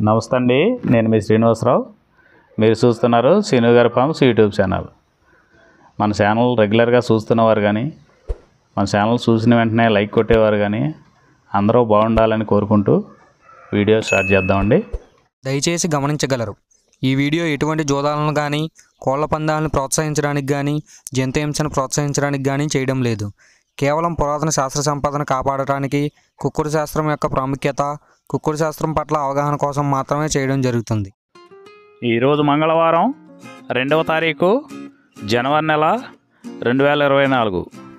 నమస్తే అండి నేను మీ శ్రీనివాసరావు మీరు చూస్తున్నారు శ్రీను గారి ఫార్మ్స్ యూట్యూబ్ ఛానల్ మన ఛానల్ రెగ్యులర్గా చూస్తున్నవారు కానీ మన ఛానల్ చూసిన వెంటనే లైక్ కొట్టేవారు కానీ అందరూ బాగుండాలని కోరుకుంటూ వీడియో స్టార్ట్ చేద్దామండి దయచేసి గమనించగలరు ఈ వీడియో ఎటువంటి జోదాలను కానీ కోళ్ల పందాలను ప్రోత్సహించడానికి కానీ జంతు హింసను ప్రోత్సహించడానికి కానీ చేయడం లేదు కేవలం పురాతన శాస్త్ర సంపదను కాపాడటానికి కుక్కుడు శాస్త్రం యొక్క ప్రాముఖ్యత కుక్కుడు శాస్త్రం పట్ల అవగాహన కోసం మాత్రమే చేయడం జరుగుతుంది ఈరోజు మంగళవారం రెండవ తారీఖు జనవరి నెల రెండు వేల ఇరవై నాలుగు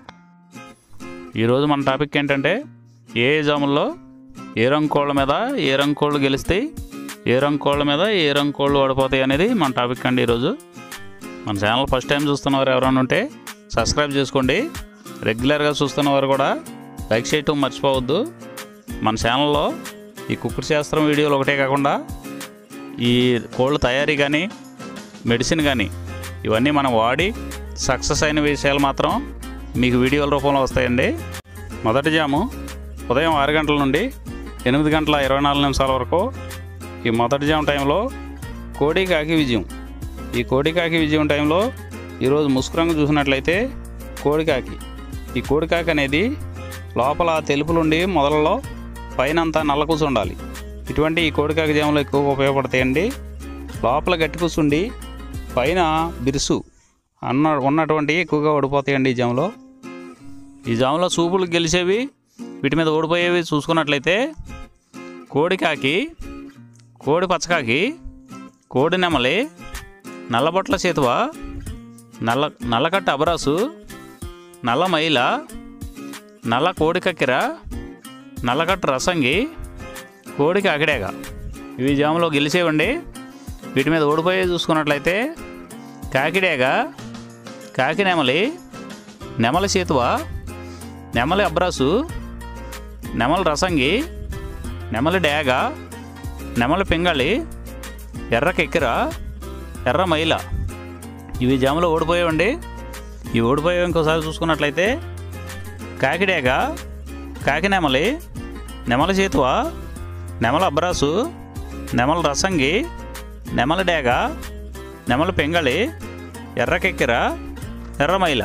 ఈరోజు మన టాపిక్ ఏంటంటే ఏ జాముల్లో ఏ రంగు కోళ్ళ మీద ఏ రంగు కోళ్ళు గెలుస్తాయి ఏ రంగు కోళ్ళ మీద ఏ రంగు కోళ్ళు ఓడిపోతాయి అనేది మన టాపిక్ అండి ఈరోజు మన ఛానల్ ఫస్ట్ టైం చూస్తున్నవారు ఎవరైనా ఉంటే సబ్స్క్రైబ్ చేసుకోండి రెగ్యులర్గా చూస్తున్నవారు కూడా లైక్ చేయటం మర్చిపోవద్దు మన ఛానల్లో ఈ కుక్కుడు శాస్త్రం వీడియోలు ఒకటే కాకుండా ఈ కోళ్ళ తయారీ కానీ మెడిసిన్ కానీ ఇవన్నీ మనం వాడి సక్సెస్ అయిన విషయాలు మాత్రం మీకు వీడియోల రూపంలో వస్తాయండి మొదటి జాము ఉదయం ఆరు గంటల నుండి ఎనిమిది గంటల ఇరవై నాలుగు నిమిషాల వరకు ఈ మొదటి జాము టైంలో కోడి కాకి విజయం ఈ కోడి కాకి విజయం టైంలో ఈరోజు ముసుకురంగు చూసినట్లయితే కోడి కాకి ఈ కోడి కాకి అనేది లోపల తెలుపులుండి మొదలలో పైన అంతా నల్ల కూసు ఉండాలి ఇటువంటి ఈ కోడికాక జాములు ఎక్కువగా ఉపయోగపడతాయండి లోపల గట్టి కూసుండి పైన బిరుసు అన్న ఉన్నటువంటి ఎక్కువగా ఓడిపోతాయండి ఈ జాములో ఈ జాములో సూపులు గెలిచేవి వీటి మీద ఓడిపోయేవి చూసుకున్నట్లయితే కోడికాకి కోడి పచ్చకాకి కోడి నెమలి నల్లబొట్ల చేతువ నల్ల నల్లకట్ట అబరాసు నల్ల మైల నల్ల కోడి కక్కెర నల్లకట్ట రసంగి కోడికి అగడేగా ఇవి జాములో గెలిచేవండి వీటి మీద ఓడిపోయి చూసుకున్నట్లయితే కాకిడేగ కాకి నెమలి నెమలి చేతువ నెమలి అబ్రాసు నెమలి రసంగి నెమలి డేగ నెమలి పింగళి ఎర్ర కెక్కిర ఎర్ర మైల ఇవి జాములో ఓడిపోయావండి ఇవి ఓడిపోయావు ఇంకోసారి చూసుకున్నట్లయితే కాకిడేగ కాకి నెమలి నెమలి చేతువ నెమల అబ్రాసు నెమల రసంగి నెమల డేగ నెమల పెంగళి ఎర్రకెక్కిర ఎర్రమైల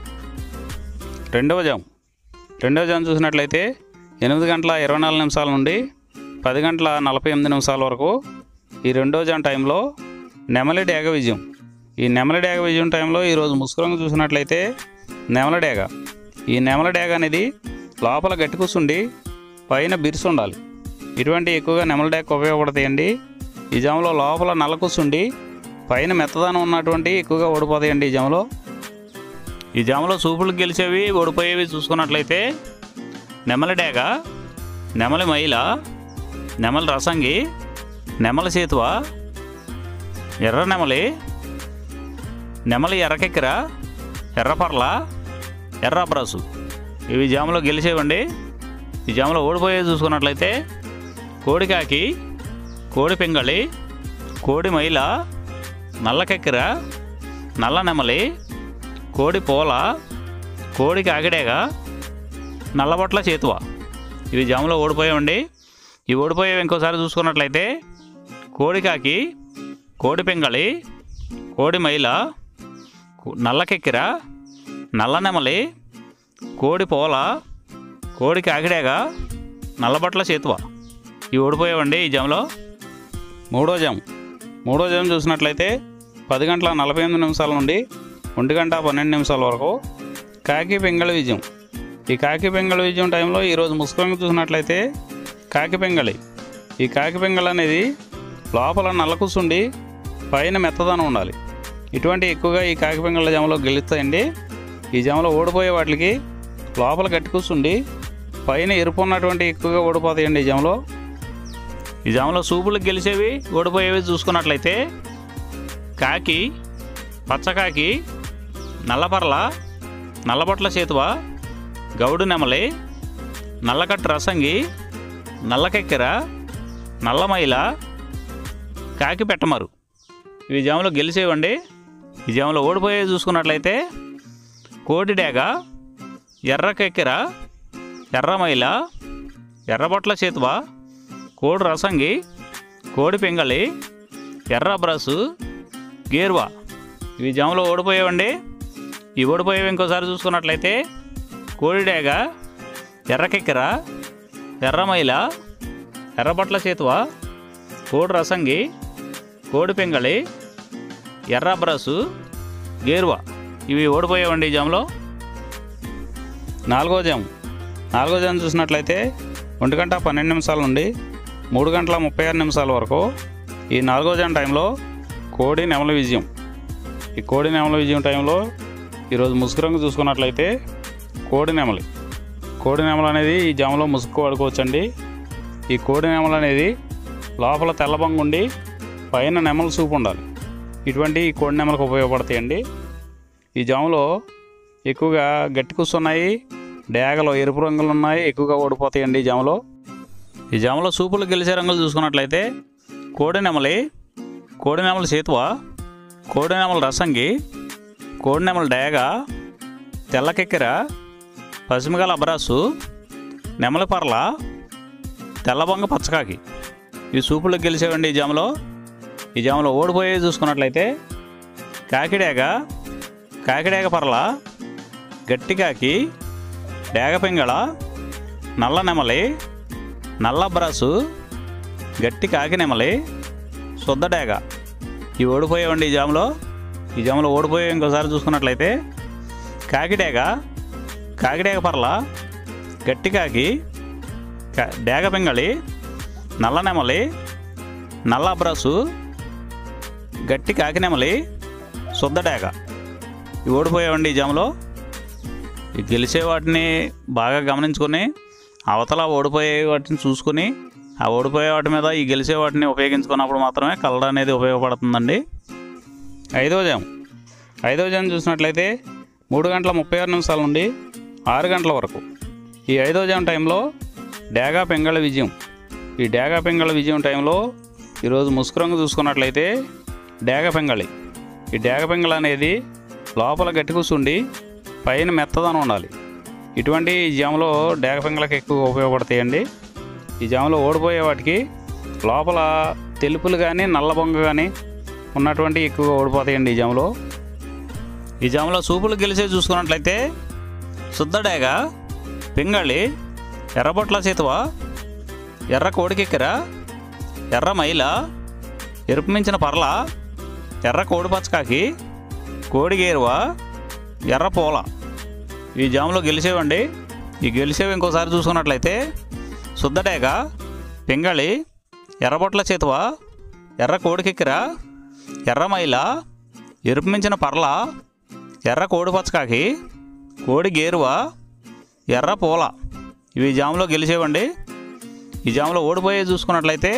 రెండవ జాము రెండవ జాము చూసినట్లయితే ఎనిమిది గంటల ఇరవై నాలుగు నిమిషాల నుండి పది గంటల నలభై ఎనిమిది నిమిషాల వరకు ఈ రెండో జాము టైంలో నెమలి డేగ విజయం ఈ నెమలి డేగ విజయం టైంలో ఈరోజు ముసుకురంగు చూసినట్లయితే నెమల డేగ ఈ నెమల డేగ అనేది లోపల గట్టి కూర్చుండి పైన బిరుసు ఉండాలి ఇటువంటి ఎక్కువగా నెమల డేగ ఉపయోగపడతాయండి ఈ జాములో లోపల నల్ల కూర్చుండి పైన మెత్తదనం ఉన్నటువంటి ఎక్కువగా ఓడిపోతాయండి ఈ జాములో ఈ జాములో సూపులు గెలిచేవి ఓడిపోయేవి చూసుకున్నట్లయితే నెమలి డేగ నెమలి మైల నెమలి రసంగి నెమలి సేతువ ఎర్ర నెమలి నెమలి ఎర్రకెక్కిర ఎర్రపర్ల ఎర్ర అబ్రాసు ఇవి జాములో గెలిచేవండి ఈ జాములో ఓడిపోయేవి చూసుకున్నట్లయితే కోడికాకి కోడి పింగళి కోడి మైల నల్లకెక్కిర నల్ల నెమలి కోడి పోల కోడి కాకిడేగ నల్లబొట్ల చేతువ ఇవి జాములో ఓడిపోయామండి ఇవి ఓడిపోయేవి ఇంకోసారి చూసుకున్నట్లయితే కోడికాకి కోడి పింగళి కోడి మైల కు- నల్లకెక్కిర నల్ల నెమలి కోడి పోల కోడి కాకిడేగ నల్లబట్ల చేతువ ఇవి ఓడిపోయావండి ఈ జాములో మూడో జాము మూడో జాము చూసినట్లయితే పది గంటల నలభై ఎనిమిది నిమిషాల నుండి ఒంటి గంట పన్నెండు నిమిషాల వరకు కాకి పెంగళ విజయం ఈ కాకి పెంగళ విజయం టైంలో ఈరోజు ముసుకొని చూసినట్లయితే కాకి పెంగళి ఈ కాకి పెంగళ అనేది లోపల నల్ల కూసుండి పైన మెత్తదనం ఉండాలి ఇటువంటి ఎక్కువగా ఈ కాకి పెంగళ జామలో గెలుస్తాయండి ఈ జామలో ఓడిపోయే వాటికి లోపల గట్టి కూర్చుండి పైన ఎరుపు ఉన్నటువంటి ఎక్కువగా ఓడిపోతాయండి ఈ జామలో ఈ జామలో సూపులకు గెలిచేవి ఓడిపోయేవి చూసుకున్నట్లయితే కాకి పచ్చకాకి నల్లపర్ల నల్లబొట్ల చేతువ గౌడు నెమలి నల్లకట్టు రసంగి నల్లకెక్కెర నల్లమైల కాకి పెట్టమరు ఇవి జాములో గెలిచేవండి ఈ జాములో ఓడిపోయేవి చూసుకున్నట్లయితే కోడి డేగ ఎర్రకెక్కెర ఎర్రమైల ఎర్రబొట్ల చేతువ కోడి రసంగి కోడి పింగళి ఎర్ర బ్రసు గేర్వా ఇవి జాములో ఓడిపోయావండి ఈ ఓడిపోయేవి ఇంకోసారి చూసుకున్నట్లయితే కోడి డేగ ఎర్ర కెక్కెర ఎర్ర మైల ఎర్రబట్ల చేతువ కోడి రసంగి కోడి పింగళి ఎర్ర బ్రసు గేరువా ఇవి ఓడిపోయావండి ఈ జాములో నాలుగో జాము నాలుగో జాము చూసినట్లయితే ఒంటి గంట పన్నెండు నిమిషాల నుండి మూడు గంటల ముప్పై ఆరు నిమిషాల వరకు ఈ నాలుగో జాము టైంలో కోడి నెమల విజయం ఈ కోడి నెమల విజయం టైంలో ఈరోజు ముసుగు రంగు చూసుకున్నట్లయితే కోడి నెమలి కోడి నెమలు అనేది ఈ జాములో ముసుగు వాడుకోవచ్చండి ఈ కోడి నెమలు అనేది లోపల తెల్లబంగు ఉండి పైన నెమల సూపు ఉండాలి ఇటువంటి ఈ కోడి నెమలకు ఉపయోగపడతాయండి ఈ జాములో ఎక్కువగా గట్టి కూస్తున్నాయి డేగలు ఎరుపు రంగులు ఉన్నాయి ఎక్కువగా ఓడిపోతాయండి ఈ జాములో ఈ జాములో సూపులు గెలిచే రంగులు చూసుకున్నట్లయితే కోడి నెమలి కోడి నెమలి సేతువ కోడి నెమల రసంగి కోడి నెమల డేగ తెల్లకెక్కెర పసిమిగల అబ్రాసు నెమలి పర్ల తెల్లబొంగ పచ్చకాకి ఈ సూపులు గెలిచేవండి ఈ జాములో ఈ జాములో ఓడిపోయే చూసుకున్నట్లయితే కాకిడేగ కాకిడేగ పర్ల గట్టి కాకి డేగ పింగళ నల్ల నెమలి నల్ల బ్రాసు గట్టి కాకి నెమలి శుద్ధ డేగ ఇవి ఓడిపోయావండి ఈ జాములో ఈ జాములో ఓడిపోయే ఇంకోసారి చూసుకున్నట్లయితే కాకిడేగ కాకిడేగ పర్ల గట్టి కాకి కా- డేగ పింగళి నల్ల నెమలి నల్ల బ్రసు గట్టి కాకి నెమలి శుద్ధ డేగ ఇవి ఓడిపోయావండి ఈ జాములో ఈ గెలిచే వాటిని బాగా గమనించుకొని అవతల ఓడిపోయే వాటిని చూసుకుని ఆ ఓడిపోయే వాటి మీద ఈ గెలిచే వాటిని ఉపయోగించుకున్నప్పుడు మాత్రమే కలర్ అనేది ఉపయోగపడుతుందండి ఐదో జాము ఐదో జాము చూసినట్లయితే మూడు గంటల ముప్పై ఆరు నిమిషాల నుండి ఆరు గంటల వరకు ఈ ఐదో జాము టైంలో డేగా పెంగళ విజయం ఈ డేగా పెంగళ విజయం టైంలో ఈరోజు ముసుగు రంగు చూసుకున్నట్లయితే డేగ పెంగళి ఈ డేగ పెంగళ అనేది లోపల గట్టి కూర్చుండి పైన మెత్తదనం ఉండాలి ఇటువంటి ఈ జాములో డేగ పెంగళకి ఎక్కువ ఉపయోగపడతాయండి ఈ జాములో ఓడిపోయే వాటికి లోపల తెలుపులు కానీ నల్ల బొంగ కానీ ఉన్నటువంటి ఎక్కువగా ఓడిపోతాయండి ఈ జాములో ఈ జాములో సూపులు గెలిచే చూసుకున్నట్లయితే శుద్ధడేగ పింగళి ఎర్రబొట్ల చేతువ ఎర్ర కోడికెక్కెర ఎర్ర మైల ఎరుపు మించిన పర్ల ఎర్ర కోడి పచ్చకాకి కోడి గేరువ ఎర్ర పూల ఈ జాములో గెలిచేవండి ఈ గెలిచేవి ఇంకోసారి చూసుకున్నట్లయితే శుద్ధడేగ పింగళి ఎర్రబొట్ల చేతువ ఎర్ర కోడికెక్కిర ఎర్ర మైల ఎరుపు మించిన పర్ల ఎర్ర కోడి పచ్చకాకి కోడి గేరువ ఎర్ర పూల ఇవి ఈ జాములో గెలిచేవండి ఈ జాములో ఓడిపోయే చూసుకున్నట్లయితే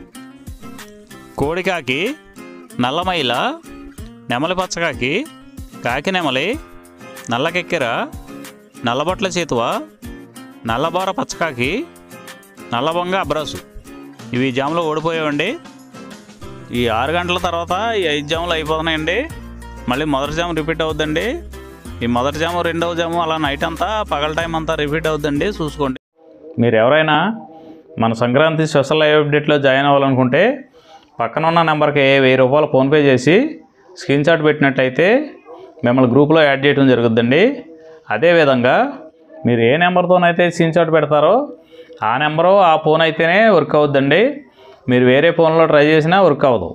కోడికాకి నల్లమైల నెమలి పచ్చకాకి కాకి నెమలి నల్లకెక్కెర నల్లబొట్ల చేతువ నల్లబోర పచ్చకాకి నల్లబొంగ అబ్రాసు ఇవి ఈ జాములో ఓడిపోయావండి ఈ ఆరు గంటల తర్వాత ఈ ఐదు జాములు అయిపోతున్నాయండి మళ్ళీ మొదటి జాము రిపీట్ అవుద్దండి ఈ మొదటి జాము రెండవ జాము అలా నైట్ అంతా పగల టైం అంతా రిపీట్ అవుద్దండి చూసుకోండి మీరు ఎవరైనా మన సంక్రాంతి స్పెషల్ లైవ్ అప్డేట్లో జాయిన్ అవ్వాలనుకుంటే పక్కన ఉన్న నెంబర్కి వెయ్యి రూపాయలు ఫోన్పే చేసి స్క్రీన్ షాట్ పెట్టినట్టయితే మిమ్మల్ని గ్రూప్లో యాడ్ చేయడం జరుగుద్దండి అదేవిధంగా మీరు ఏ నెంబర్తోనైతే స్క్రీన్ షాట్ పెడతారో ఆ నెంబరు ఆ ఫోన్ అయితేనే వర్క్ అవుద్దండి మీరు వేరే ఫోన్లో ట్రై చేసినా వర్క్ అవ్వదు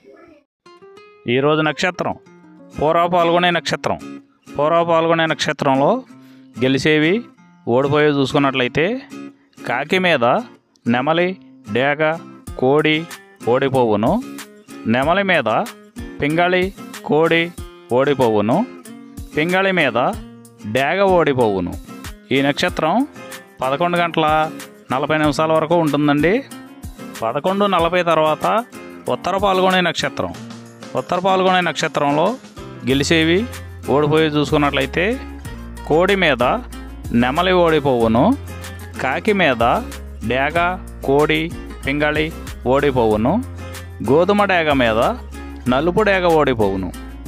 ఈరోజు నక్షత్రం పూర్వ పాల్గొనే నక్షత్రం పూర్వ పాల్గొనే నక్షత్రంలో గెలిచేవి ఓడిపోయి చూసుకున్నట్లయితే కాకి మీద నెమలి డేగ కోడి ఓడిపోవును నెమలి మీద పింగళి కోడి ఓడిపోవును పింగళి మీద డేగ ఓడిపోవును ఈ నక్షత్రం పదకొండు గంటల నలభై నిమిషాల వరకు ఉంటుందండి పదకొండు నలభై తర్వాత ఉత్తర పాల్గొనే నక్షత్రం ఉత్తర పాల్గొనే నక్షత్రంలో గెలిచేవి ఓడిపోయి చూసుకున్నట్లయితే కోడి మీద నెమలి ఓడిపోవును కాకి మీద డేగ కోడి పింగళి ఓడిపోవును గోధుమ డేగ మీద నలుపు డేగ ఓడిపోవును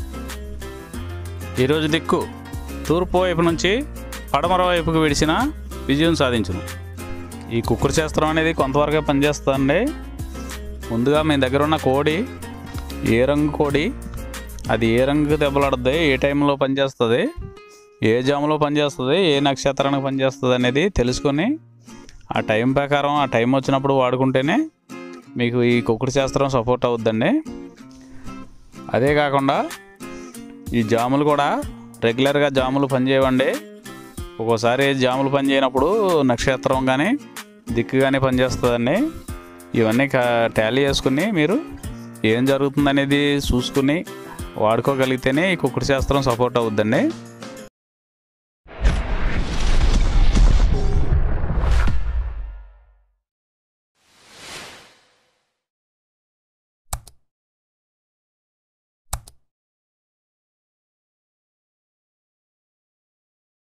ఈరోజు దిక్కు తూర్పు వైపు నుంచి పడమర వైపుకు విడిచిన విజయం సాధించును ఈ కుక్కుడు శాస్త్రం అనేది కొంతవరకే పనిచేస్తుందండి ముందుగా మీ దగ్గర ఉన్న కోడి ఏ రంగు కోడి అది ఏ రంగు దెబ్బలాడుతుంది ఏ టైంలో పనిచేస్తుంది ఏ జాములో పనిచేస్తుంది ఏ నక్షత్రానికి పనిచేస్తుంది అనేది తెలుసుకొని ఆ టైం ప్రకారం ఆ టైం వచ్చినప్పుడు వాడుకుంటేనే మీకు ఈ కుక్కుడు శాస్త్రం సపోర్ట్ అవుద్దండి అదే కాకుండా ఈ జాములు కూడా రెగ్యులర్గా జాములు పనిచేయవండి ఒక్కోసారి జాములు పనిచేయనప్పుడు నక్షత్రం కానీ దిక్కు కానీ పనిచేస్తుందండి ఇవన్నీ టాలీ చేసుకుని మీరు ఏం జరుగుతుందనేది చూసుకుని వాడుకోగలిగితేనే ఈ కుక్కుడు శాస్త్రం సపోర్ట్ అవుద్దండి